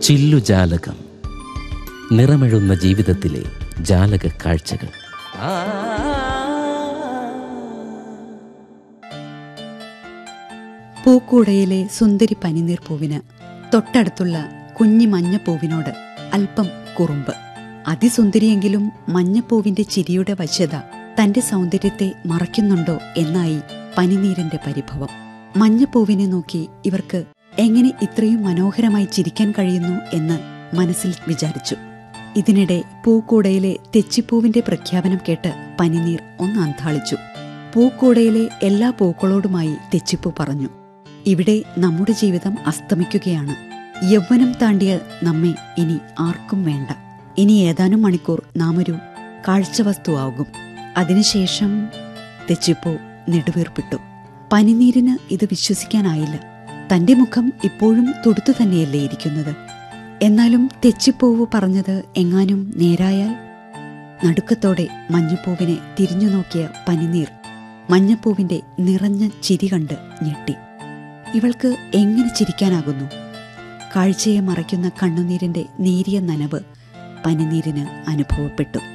ചില്ലുജാലകം നിറമെഴുന്ന ജീവിതത്തിലെ ജാലക കാഴ്ചകൾ പൂക്കൂടയിലെ സുന്ദരി പനിനീർ പൂവിന് തൊട്ടടുത്തുള്ള കുഞ്ഞി മഞ്ഞപ്പൂവിനോട് അല്പം കുറുമ്പ് അതിസുന്ദരിയെങ്കിലും മഞ്ഞപ്പൂവിന്റെ ചിരിയുടെ വശ്യത തന്റെ സൗന്ദര്യത്തെ മറയ്ക്കുന്നുണ്ടോ എന്നായി പനിനീരിന്റെ പരിഭവം മഞ്ഞപ്പൂവിനെ നോക്കി ഇവർക്ക് എങ്ങനെ ഇത്രയും മനോഹരമായി ചിരിക്കാൻ കഴിയുന്നു എന്ന് മനസ്സിൽ വിചാരിച്ചു ഇതിനിടെ പൂക്കൂടയിലെ തെച്ചിപ്പൂവിന്റെ പ്രഖ്യാപനം കേട്ട് പനിനീർ ഒന്ന് അന്താളിച്ചു പൂക്കൂടയിലെ എല്ലാ പൂക്കളോടുമായി തെച്ചിപ്പൂ പറഞ്ഞു ഇവിടെ നമ്മുടെ ജീവിതം അസ്തമിക്കുകയാണ് യൗവനം താണ്ടിയ നമ്മെ ഇനി ആർക്കും വേണ്ട ഇനി ഏതാനും മണിക്കൂർ നാം ഒരു കാഴ്ചവസ്തുവാകും അതിനുശേഷം തെച്ചിപ്പൂ നെടുവീർപ്പിട്ടു പനിനീരിന് ഇത് വിശ്വസിക്കാനായില്ല തന്റെ മുഖം ഇപ്പോഴും തുടുത്തു തന്നെയല്ലേ ഇരിക്കുന്നത് എന്നാലും തെച്ചിപ്പൂവ് പറഞ്ഞത് എങ്ങാനും നേരായാൽ നടുക്കത്തോടെ മഞ്ഞപ്പൂവിനെ തിരിഞ്ഞു നോക്കിയ പനിനീർ മഞ്ഞപ്പൂവിന്റെ നിറഞ്ഞ ചിരി കണ്ട് ഞെട്ടി ഇവൾക്ക് എങ്ങനെ ചിരിക്കാനാകുന്നു കാഴ്ചയെ മറയ്ക്കുന്ന കണ്ണുനീരിന്റെ നേരിയ നനവ് പനിനീരിന് അനുഭവപ്പെട്ടു